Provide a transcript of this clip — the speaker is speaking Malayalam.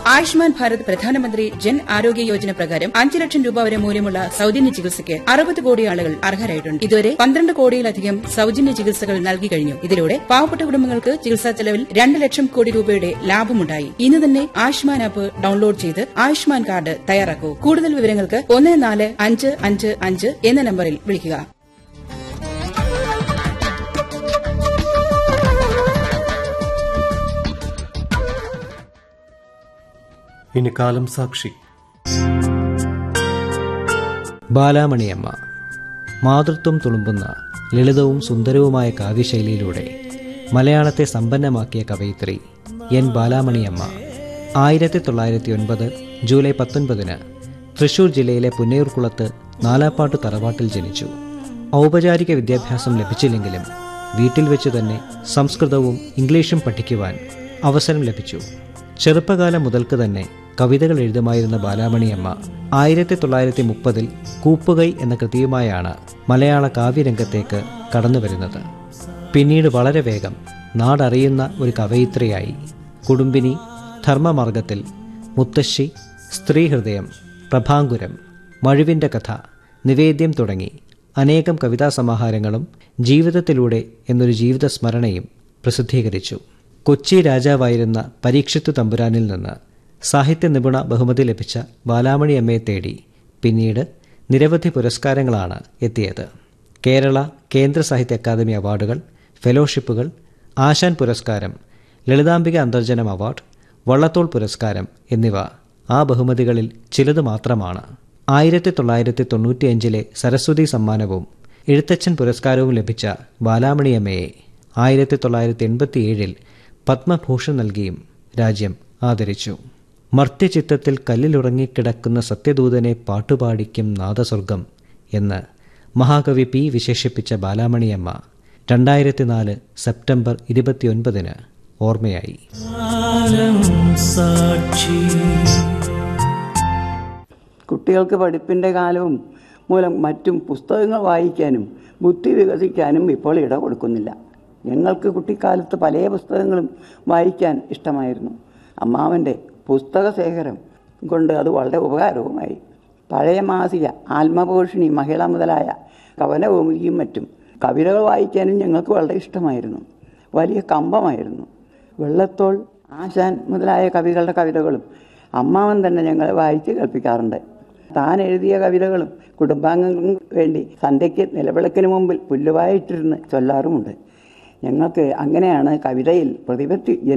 ആയുഷ്മാൻ ഭാരത് പ്രധാനമന്ത്രി ജൻ ആരോഗ്യ യോജന പ്രകാരം അഞ്ച് ലക്ഷം രൂപ വരെ മൂല്യമുള്ള സൌജന്യ ചികിത്സയ്ക്ക് അറുപത് കോടി ആളുകൾ അർഹരായിട്ടുണ്ട് ഇതുവരെ പന്ത്രണ്ട് കോടിയിലധികം സൌജന്യ ചികിത്സകൾ നൽകി കഴിഞ്ഞു ഇതിലൂടെ പാവപ്പെട്ട കുടുംബങ്ങൾക്ക് ചികിത്സാ ചെലവിൽ രണ്ട് ലക്ഷം കോടി രൂപയുടെ ലാഭമുണ്ടായി ഇന്ന് തന്നെ ആയുഷ്മാൻ ആപ്പ് ഡൌൺലോഡ് ചെയ്ത് ആയുഷ്മാൻ കാർഡ് തയ്യാറാക്കൂ കൂടുതൽ വിവരങ്ങൾക്ക് ഒന്ന് നാല് അഞ്ച് അഞ്ച് അഞ്ച് എന്ന നമ്പറിൽ വിളിക്കുക ഇനി കാലം സാക്ഷി ബാലാമണിയമ്മ മാതൃത്വം തുളുമ്പുന്ന ലളിതവും സുന്ദരവുമായ കാവ്യശൈലിയിലൂടെ മലയാളത്തെ സമ്പന്നമാക്കിയ കവയിത്രി എൻ ബാലാമണിയമ്മ ആയിരത്തി തൊള്ളായിരത്തി ഒൻപത് ജൂലൈ പത്തൊൻപതിന് തൃശൂർ ജില്ലയിലെ പുന്നയൂർക്കുളത്ത് നാലാപ്പാട്ട് തറവാട്ടിൽ ജനിച്ചു ഔപചാരിക വിദ്യാഭ്യാസം ലഭിച്ചില്ലെങ്കിലും വീട്ടിൽ വെച്ച് തന്നെ സംസ്കൃതവും ഇംഗ്ലീഷും പഠിക്കുവാൻ അവസരം ലഭിച്ചു ചെറുപ്പകാലം മുതൽക്ക് തന്നെ കവിതകൾ എഴുതുമായിരുന്ന ബാലാമണിയമ്മ ആയിരത്തി തൊള്ളായിരത്തി മുപ്പതിൽ കൂപ്പുകൈ എന്ന കൃതിയുമായാണ് മലയാള കാവ്യരംഗത്തേക്ക് കടന്നുവരുന്നത് പിന്നീട് വളരെ വേഗം നാടറിയുന്ന ഒരു കവയിത്രിയായി കുടുംബിനി ധർമ്മമാർഗത്തിൽ മുത്തശ്ശി സ്ത്രീഹൃദയം പ്രഭാങ്കുരം മഴുവിൻ്റെ കഥ നിവേദ്യം തുടങ്ങി അനേകം കവിതാ സമാഹാരങ്ങളും ജീവിതത്തിലൂടെ എന്നൊരു ജീവിത സ്മരണയും പ്രസിദ്ധീകരിച്ചു കൊച്ചി രാജാവായിരുന്ന പരീക്ഷിത്തു തമ്പുരാനിൽ നിന്ന് സാഹിത്യ നിപുണ ബഹുമതി ലഭിച്ച ബാലാമണി അമ്മയെ തേടി പിന്നീട് നിരവധി പുരസ്കാരങ്ങളാണ് എത്തിയത് കേരള കേന്ദ്ര സാഹിത്യ അക്കാദമി അവാർഡുകൾ ഫെലോഷിപ്പുകൾ ആശാൻ പുരസ്കാരം ലളിതാംബിക അന്തർജനം അവാർഡ് വള്ളത്തോൾ പുരസ്കാരം എന്നിവ ആ ബഹുമതികളിൽ ചിലത് മാത്രമാണ് ആയിരത്തി തൊള്ളായിരത്തി തൊണ്ണൂറ്റിയഞ്ചിലെ സരസ്വതി സമ്മാനവും എഴുത്തച്ഛൻ പുരസ്കാരവും ലഭിച്ച ബാലാമണിയമ്മയെ ആയിരത്തി തൊള്ളായിരത്തി എൺപത്തിയേഴിൽ പത്മഭൂഷൺ നൽകിയും രാജ്യം ആദരിച്ചു മർത്യചിത്തത്തിൽ കല്ലിലുറങ്ങിക്കിടക്കുന്ന സത്യദൂതനെ പാട്ടുപാടിക്കും നാദസ്വർഗം എന്ന് മഹാകവി പി വിശേഷിപ്പിച്ച ബാലാമണിയമ്മ രണ്ടായിരത്തി നാല് സെപ്റ്റംബർ ഇരുപത്തിയൊൻപതിന് ഓർമ്മയായി കുട്ടികൾക്ക് പഠിപ്പിൻ്റെ കാലവും മൂലം മറ്റും പുസ്തകങ്ങൾ വായിക്കാനും ബുദ്ധി വികസിക്കാനും ഇപ്പോൾ ഇട കൊടുക്കുന്നില്ല ഞങ്ങൾക്ക് കുട്ടിക്കാലത്ത് പല പുസ്തകങ്ങളും വായിക്കാൻ ഇഷ്ടമായിരുന്നു അമ്മാവൻ്റെ പുസ്തക ശേഖരം കൊണ്ട് അത് വളരെ ഉപകാരവുമായി പഴയ മാസിക ആത്മപോഷിണി മഹിള മുതലായ കവനഭൂമിയും മറ്റും കവിതകൾ വായിക്കാനും ഞങ്ങൾക്ക് വളരെ ഇഷ്ടമായിരുന്നു വലിയ കമ്പമായിരുന്നു വെള്ളത്തോൾ ആശാൻ മുതലായ കവികളുടെ കവിതകളും അമ്മാവൻ തന്നെ ഞങ്ങളെ വായിച്ച് കേൾപ്പിക്കാറുണ്ട് താൻ എഴുതിയ കവിതകളും കുടുംബാംഗങ്ങൾക്ക് വേണ്ടി സന്ധ്യയ്ക്ക് നിലവിളക്കിന് മുമ്പിൽ പുല്ലുവായിട്ടിരുന്ന് ചൊല്ലാറുമുണ്ട് ഞങ്ങൾക്ക് അങ്ങനെയാണ് കവിതയിൽ പ്രതിപത്തി